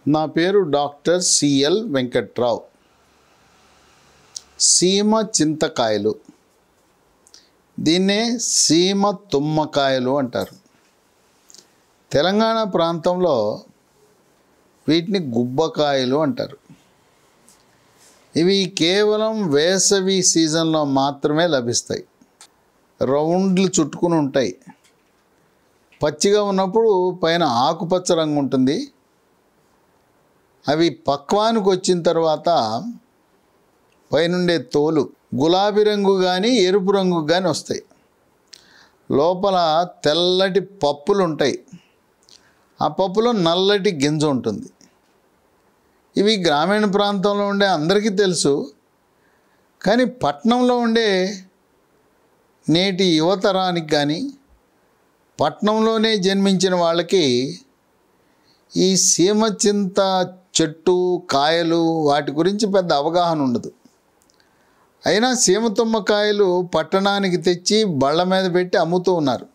నా పేరు doctor CL Venkatrao సీమ చింతకాయలు దీన్నే సీమ తుమ్మకాయలు అంటారు తెలంగాణ ప్రాంతంలో వీటిని గుబ్బకాయలు అంటారు ఇవి కేవలం వేసవి సీజన్లో మాత్రమే లభిస్తాయి రౌండ్లు చుట్టుకుని ఉంటాయి పచ్చిగా ఉన్నప్పుడు పైన ఆకుపచ్చ రంగు ఉంటుంది అవి పక్వానికి వచ్చిన తర్వాత పైనుండే తోలు గులాబీ రంగు కానీ ఎరుపు రంగు కానీ వస్తాయి లోపల తెల్లటి పప్పులు ఉంటాయి ఆ పప్పులో నల్లటి గింజ ఉంటుంది ఇవి గ్రామీణ ప్రాంతంలో ఉండే అందరికీ తెలుసు కానీ పట్నంలో ఉండే నేటి యువతరానికి కానీ పట్నంలోనే జన్మించిన వాళ్ళకి ఈ సీమ చింత చెట్టు కాయలు వాటి గురించి పెద్ద అవగాహన ఉండదు అయినా సీమతుమ్మ కాయలు పట్టణానికి తెచ్చి బళ్ళ మీద పెట్టి అమ్ముతూ ఉన్నారు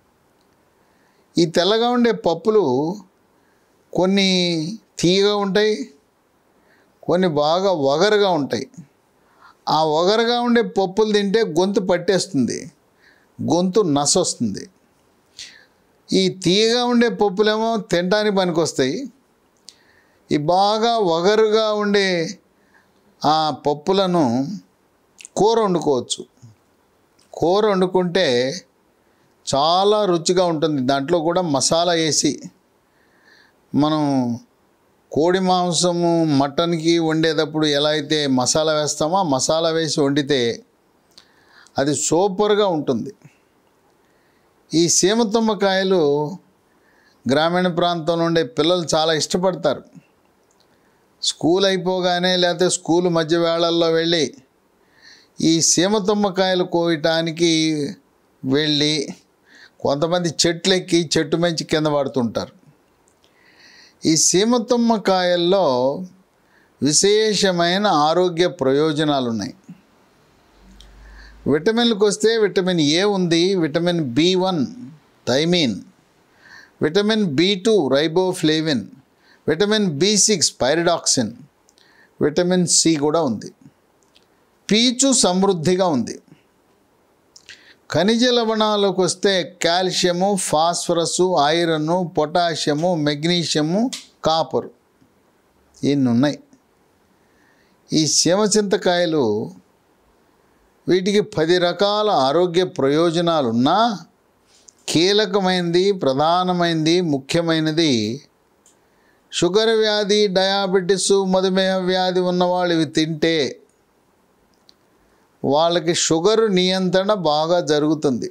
ఈ తెల్లగా ఉండే పప్పులు కొన్ని తీయగా ఉంటాయి కొన్ని బాగా వగరుగా ఉంటాయి ఆ వగరుగా ఉండే పప్పులు తింటే గొంతు పట్టేస్తుంది గొంతు నసొస్తుంది ఈ తీయగా ఉండే పప్పులేమో తినడానికి పనికొస్తాయి ఈ బాగా వగరుగా ఉండే ఆ పప్పులను కూర వండుకోవచ్చు కూర వండుకుంటే చాలా రుచిగా ఉంటుంది దాంట్లో కూడా మసాలా వేసి మనం కోడి మాంసము మటన్కి వండేటప్పుడు ఎలా అయితే మసాలా వేస్తామో ఆ మసాలా వేసి వండితే అది సూపర్గా ఉంటుంది ఈ సీమతుమ్మకాయలు గ్రామీణ ప్రాంతంలో ఉండే పిల్లలు చాలా ఇష్టపడతారు స్కూల్ అయిపోగానే లేకపోతే స్కూల్ మధ్య వేళల్లో వెళ్ళి ఈ సీమతుమ్మకాయలు కోయటానికి వెళ్ళి కొంతమంది చెట్లు ఎక్కి చెట్టు మంచి కింద పడుతుంటారు ఈ సీమతుమ్మకాయల్లో విశేషమైన ఆరోగ్య ప్రయోజనాలు ఉన్నాయి విటమిన్లకు వస్తే విటమిన్ ఏ ఉంది vitamin B one thiamine vitamin B two riboflavin vitamin B six pyridoxine vitamin C కూడా ఉంది పీచు సమృద్ధిగా ఉంది ఖనిజ లవణాలకు వస్తే calcium phosphorus iron potassium magnesium copper ఇన్ని ఉన్నాయి ఈ సీమచింతకాయలు వీటికి పది రకాల ఆరోగ్య ప్రయోజనాలు ఉన్నా కీలకమైనది ప్రధానమైనది ముఖ్యమైనది షుగర్ వ్యాధి డయాబెటిస్ మధుమేహ వ్యాధి ఉన్నవాళ్ళు ఇవి తింటే వాళ్ళకి షుగర్ నియంత్రణ బాగా జరుగుతుంది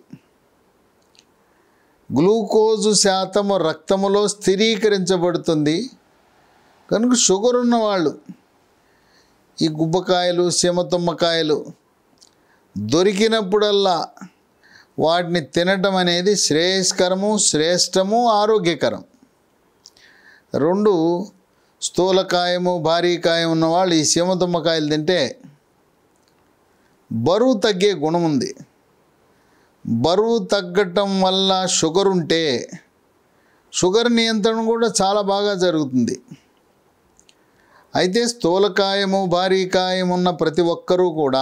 గ్లూకోజు శాతము రక్తములో స్థిరీకరించబడుతుంది కనుక షుగర్ ఉన్నవాళ్ళు ఈ గుబ్బకాయలు సీమతుమ్మకాయలు దొరికినప్పుడల్లా వాటిని తినటం అనేది శ్రేయస్కరము శ్రేష్టము ఆరోగ్యకరం రెండు స్థూలకాయము భారీకాయం ఉన్నవాళ్ళు ఈ సీమతుమ్మకాయలు తింటే బరువు తగ్గే గుణం ఉంది బరువు తగ్గటం వల్ల షుగర్ ఉంటే షుగర్ నియంత్రణ కూడా చాలా బాగా జరుగుతుంది అయితే స్థూలకాయము భారీకాయం ఉన్న ప్రతి ఒక్కరూ కూడా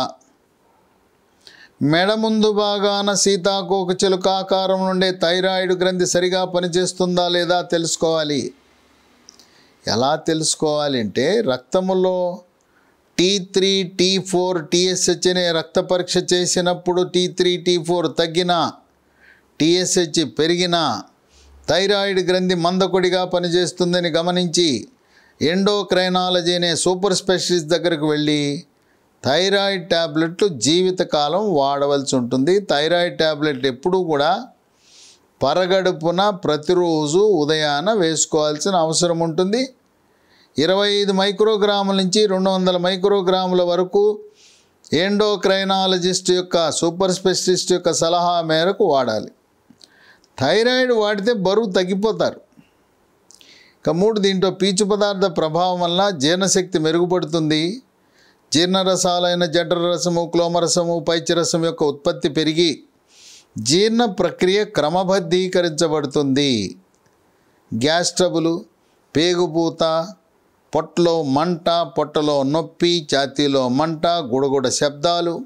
మెడ ముందు భాగాన సీతాకోక చిలుక ఆకారం నుండే థైరాయిడ్ గ్రంథి సరిగా పనిచేస్తుందా లేదా తెలుసుకోవాలి ఎలా తెలుసుకోవాలి అంటే రక్తములో T three T four TSH అనే రక్త పరీక్ష చేసినప్పుడు టీ త్రీ టీ ఫోర్ తగ్గినా టీఎస్హెచ్ పెరిగినా థైరాయిడ్ గ్రంథి మందకొడిగా పనిచేస్తుందని గమనించి ఎండోక్రైనాలజీ అనే సూపర్ స్పెషలిస్ట్ దగ్గరకు వెళ్ళి థైరాయిడ్ ట్యాబ్లెట్లు జీవితకాలం వాడవలసి ఉంటుంది థైరాయిడ్ ట్యాబ్లెట్ ఎప్పుడూ కూడా పరగడుపున ప్రతిరోజు ఉదయాన వేసుకోవాల్సిన అవసరం ఉంటుంది ఇరవై ఐదు మైక్రోగ్రాముల నుంచి రెండు వందల మైక్రోగ్రాముల వరకు ఎండోక్రైనాలజిస్ట్ యొక్క సూపర్ స్పెషలిస్ట్ యొక్క సలహా మేరకు వాడాలి థైరాయిడ్ వాడితే బరువు తగ్గిపోతారు ఇక మూడు దీంట్లో పీచు పదార్థ ప్రభావం వల్ల జీర్ణశక్తి మెరుగుపడుతుంది జీర్ణరసాలైన జఠరరసము క్లోమరసము పైచరసం యొక్క ఉత్పత్తి పెరిగి జీర్ణ ప్రక్రియ క్రమబద్ధీకరించబడుతుంది గ్యాస్ ట్రబులు పేగుపూత పొట్టలో మంట పొట్టలో నొప్పి ఛాతీలో మంట గుడగుడ శబ్దాలు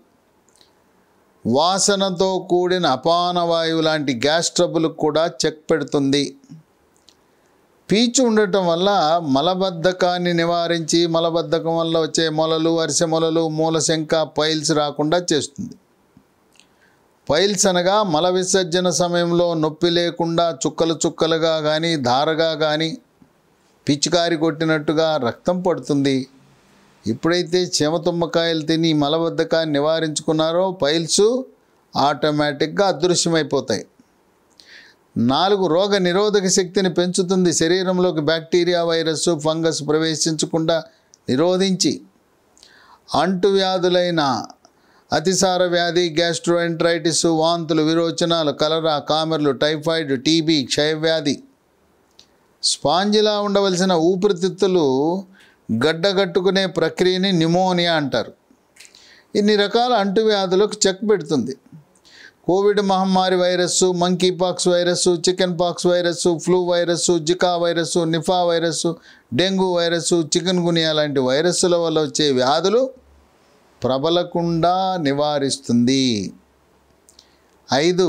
వాసనతో కూడిన అపాన వాయువు లాంటి గ్యాస్ ట్రబుల్ కూడా చెక్ పెడుతుంది పీచు ఉండటం వల్ల మలబద్ధకాన్ని నివారించి మలబద్ధకం వల్ల వచ్చే మొలలు అరిసె మొలలు మూలశంక పైల్స్ రాకుండా చేస్తుంది పైల్స్ అనగా మల విసర్జన సమయంలో నొప్పి లేకుండా చుక్కలు చుక్కలుగా కానీ ధారగా కానీ పిచికారి కొట్టినట్టుగా రక్తం పడుతుంది ఎప్పుడైతే చెమతుమ్మకాయలు తిని మలబద్ధకాన్ని నివారించుకున్నారో పైల్స్ ఆటోమేటిక్గా అదృశ్యమైపోతాయి నాలుగు రోగ నిరోధక శక్తిని పెంచుతుంది శరీరంలోకి బ్యాక్టీరియా వైరస్ ఫంగస్ ప్రవేశించకుండా నిరోధించి అంటువ్యాధులైన అతిసార వ్యాధి గ్యాస్ట్రోఎంట్రైటిస్ వాంతులు విరోచనాలు కలరా కామెర్లు టైఫాయిడ్ టీబీ క్షయవ్యాధి స్పాంజిలా ఉండవలసిన ఊపిరితిత్తులు గడ్డగట్టుకునే ప్రక్రియని నిమోనియా అంటారు ఇన్ని రకాల అంటువ్యాధులకు చెక్ పెడుతుంది కోవిడ్ మహమ్మారి virus monkeypox virus chickenpox virus flu virus Zika virus Nipah virus dengue virus chikungunya లాంటి వైరస్ల వల్ల వచ్చే వ్యాధులు ప్రబలకుండా నివారిస్తుంది ఐదు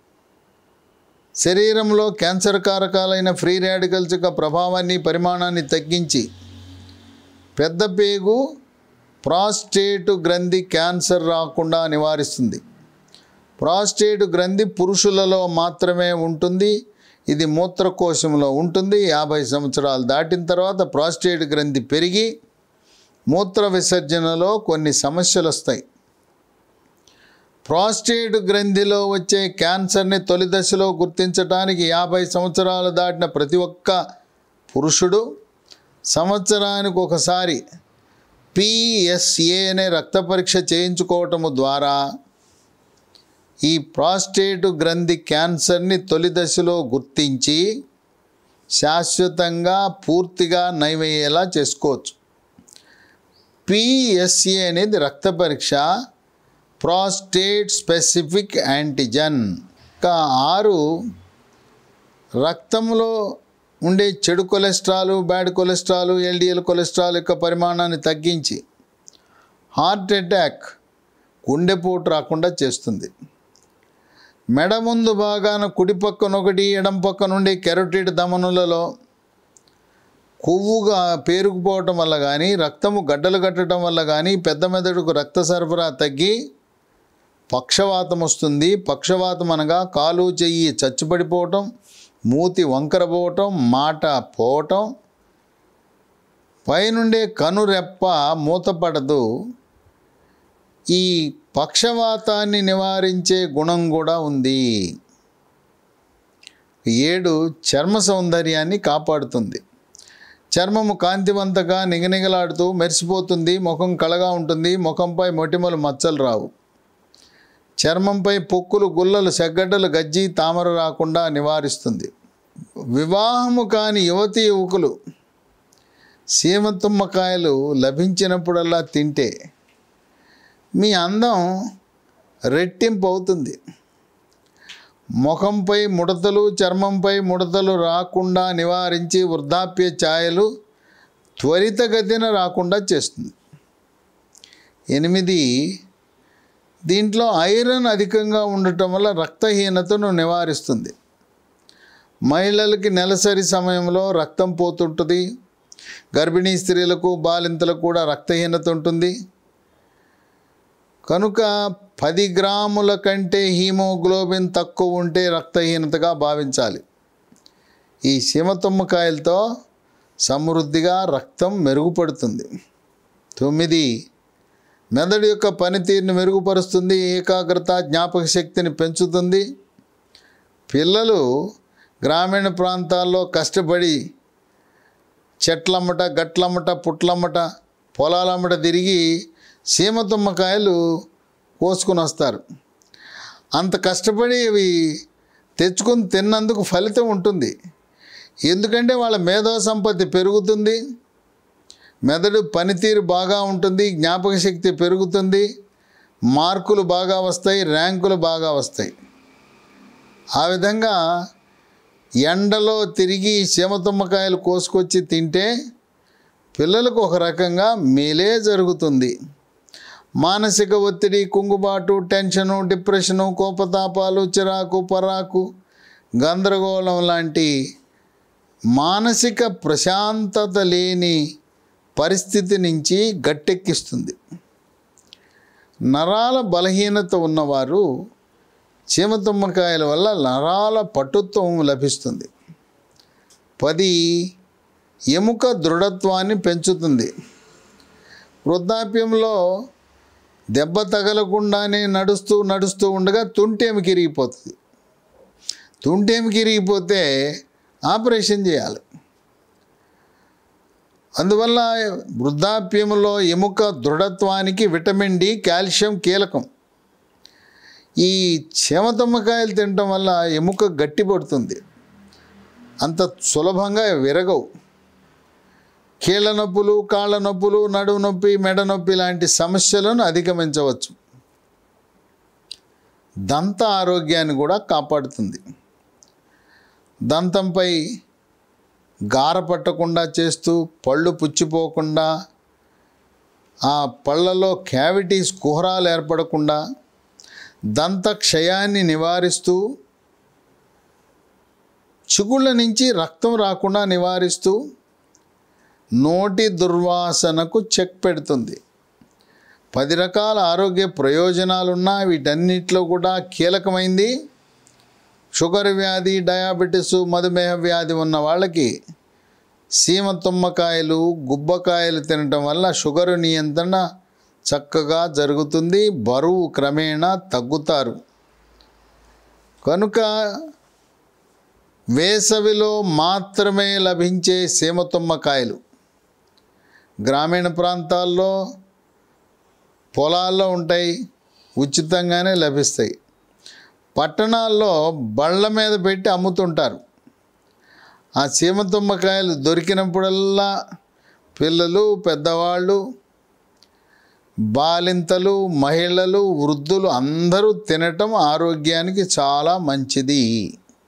శరీరంలో క్యాన్సర్ కారకాలైన ఫ్రీ రాడికల్స్ యొక్క ప్రభావాన్ని పరిమాణాన్ని తగ్గించి పెద్ద పేగు ప్రాస్టేట్ గ్రంథి క్యాన్సర్ రాకుండా నివారిస్తుంది ప్రాస్టేట్ గ్రంథి పురుషులలో మాత్రమే ఉంటుంది ఇది మూత్రకోశంలో ఉంటుంది యాభై సంవత్సరాలు దాటిన తర్వాత ప్రాస్టేట్ గ్రంథి పెరిగి మూత్ర విసర్జనలో కొన్ని సమస్యలు వస్తాయి ప్రాస్టేట్ గ్రంథిలో వచ్చే క్యాన్సర్ని తొలి దశలో గుర్తించడానికి యాభై సంవత్సరాలు దాటిన ప్రతి ఒక్క పురుషుడు సంవత్సరానికి ఒకసారి పిఎస్ఏ అనే రక్త పరీక్ష చేయించుకోవటము ద్వారా ఈ ప్రాస్టేట్ గ్రంథి క్యాన్సర్ని తొలి దశలో గుర్తించి శాశ్వతంగా పూర్తిగా నయమయ్యేలా చేసుకోవచ్చు పిఎస్ఏ అనేది రక్త పరీక్ష ప్రాస్టేట్ స్పెసిఫిక్ యాంటిజన్ ఇంకా ఆరు రక్తంలో ఉండే చెడు cholesterol bad cholesterol LDL cholesterol యొక్క పరిమాణాన్ని తగ్గించి హార్ట్ అటాక్ గుండెపోటు రాకుండా చేస్తుంది మెడ ముందు భాగాన కుడి పక్కన ఒకటి ఎడం పక్క నుండి కెరోటిడ్ ధమనులలో కొవ్వుగా పేరుకుపోవటం వల్ల కానీ రక్తము గడ్డలు కట్టడం వల్ల కానీ పెద్ద మెదడుకు రక్త సరఫరా తగ్గి పక్షవాతం వస్తుంది పక్షవాతం అనగా కాలు చెయ్యి చచ్చుపడిపోవటం మూతి వంకరపోవటం మాట పోవటం పైనుండే కనురెప్ప మూతపడదు ఈ పక్షవాతాన్ని నివారించే గుణం కూడా ఉంది ఏడు చర్మ సౌందర్యాన్ని కాపాడుతుంది చర్మము కాంతివంతంగా నిగనిగలాడుతూ మెరిసిపోతుంది ముఖం కళగా ఉంటుంది ముఖంపై మొటిమలు మచ్చలు రావు చర్మంపై పొక్కులు గుల్లలు సెగ్గడ్డలు గజ్జి తామర రాకుండా నివారిస్తుంది వివాహము కాని యువతి యువకులు సీమతుమ్మకాయలు లభించినప్పుడల్లా తింటే మీ అందం రెట్టింపు అవుతుంది ముఖంపై ముడతలు చర్మంపై ముడతలు రాకుండా నివారించి వృద్ధాప్య ఛాయలు త్వరితగతిన రాకుండా చేస్తుంది ఎనిమిది దీంట్లో ఐరన్ అధికంగా ఉండటం వల్ల రక్తహీనతను నివారిస్తుంది మహిళలకి నెలసరి సమయంలో రక్తం పోతుంటుంది గర్భిణీ స్త్రీలకు బాలింతలకు కూడా రక్తహీనత ఉంటుంది కనుక పది గ్రాముల కంటే హీమోగ్లోబిన్ తక్కువ ఉంటే రక్తహీనతగా భావించాలి ఈ సీమతుమ్మకాయలతో సమృద్ధిగా రక్తం మెరుగుపడుతుంది తొమ్మిది మెదడు యొక్క పనితీరుని మెరుగుపరుస్తుంది ఏకాగ్రత జ్ఞాపక శక్తిని పెంచుతుంది పిల్లలు గ్రామీణ ప్రాంతాల్లో కష్టపడి చెట్లమ్మట గట్లమ్మట పుట్లమ్మట పొలాలమ్మట తిరిగి సీమతుమ్మకాయలు కోసుకొని వస్తారు అంత కష్టపడి అవి తెచ్చుకొని తిన్నందుకు ఫలితం ఉంటుంది ఎందుకంటే వాళ్ళ మేధో సంపత్తి పెరుగుతుంది మెదడు పనితీరు బాగా ఉంటుంది జ్ఞాపక శక్తి పెరుగుతుంది మార్కులు బాగా వస్తాయి ర్యాంకులు బాగా వస్తాయి ఆ విధంగా ఎండలో తిరిగి సీమతుమ్మకాయలు కోసుకొచ్చి తింటే పిల్లలకు ఒక రకంగా మేలే జరుగుతుంది మానసిక ఒత్తిడి కుంగుబాటు టెన్షను డిప్రెషను కోపతాపాలు చిరాకు పరాకు గందరగోళం లాంటి మానసిక ప్రశాంతత లేని పరిస్థితి నుంచి గట్టెక్కిస్తుంది నరాల బలహీనత ఉన్నవారు చీమతుమ్మకాయల వల్ల నరాల పటుత్వం లభిస్తుంది పది ఎముక దృఢత్వాన్ని పెంచుతుంది వృద్ధాప్యంలో దెబ్బ తగలకుండానే నడుస్తూ నడుస్తూ ఉండగా తుంటేమికి ఇరిగిపోతుంది తుంటేమికి ఇరిగిపోతే ఆపరేషన్ చేయాలి అందువల్ల వృద్ధాప్యంలో ఎముక దృఢత్వానికి విటమిన్ డి కాల్షియం కీలకం ఈ చెమతమ్మకాయలు తినటం వల్ల ఎముక గట్టిపడుతుంది అంత సులభంగా విరగవు కీళ్ళ నొప్పులు కాళ్ళ నొప్పులు నడుము నొప్పి మెడ నొప్పి లాంటి సమస్యలను అధిగమించవచ్చు దంత ఆరోగ్యాన్ని కూడా కాపాడుతుంది దంతంపై గార పట్టకుండా చేస్తూ పళ్ళు పుచ్చిపోకుండా ఆ పళ్ళలో క్యావిటీస్ కుహరాలు ఏర్పడకుండా దంత క్షయాన్ని నివారిస్తూ చిగుళ్ళ నుంచి రక్తం రాకుండా నివారిస్తూ నోటి దుర్వాసనకు చెక్ పెడుతుంది పది రకాల ఆరోగ్య ప్రయోజనాలున్నా వీటన్నిటిలో కూడా కీలకమైంది షుగర్ వ్యాధి డయాబెటీస్ మధుమేహ వ్యాధి ఉన్న వాళ్ళకి సీమ తుమ్మకాయలు గుబ్బకాయలు తినటం వల్ల షుగరు నియంత్రణ చక్కగా జరుగుతుంది బరువు క్రమేణా తగ్గుతారు కనుక వేసవిలో మాత్రమే లభించే సీమతుమ్మకాయలు గ్రామీణ ప్రాంతాల్లో పొలాల్లో ఉంటాయి ఉచితంగానే లభిస్తాయి పట్టణాల్లో బళ్ళ మీద పెట్టి అమ్ముతుంటారు ఆ సీమతుమ్మకాయలు దొరికినప్పుడల్లా పిల్లలు పెద్దవాళ్ళు బాలింతలు మహిళలు వృద్ధులు అందరూ తినటం ఆరోగ్యానికి చాలా మంచిది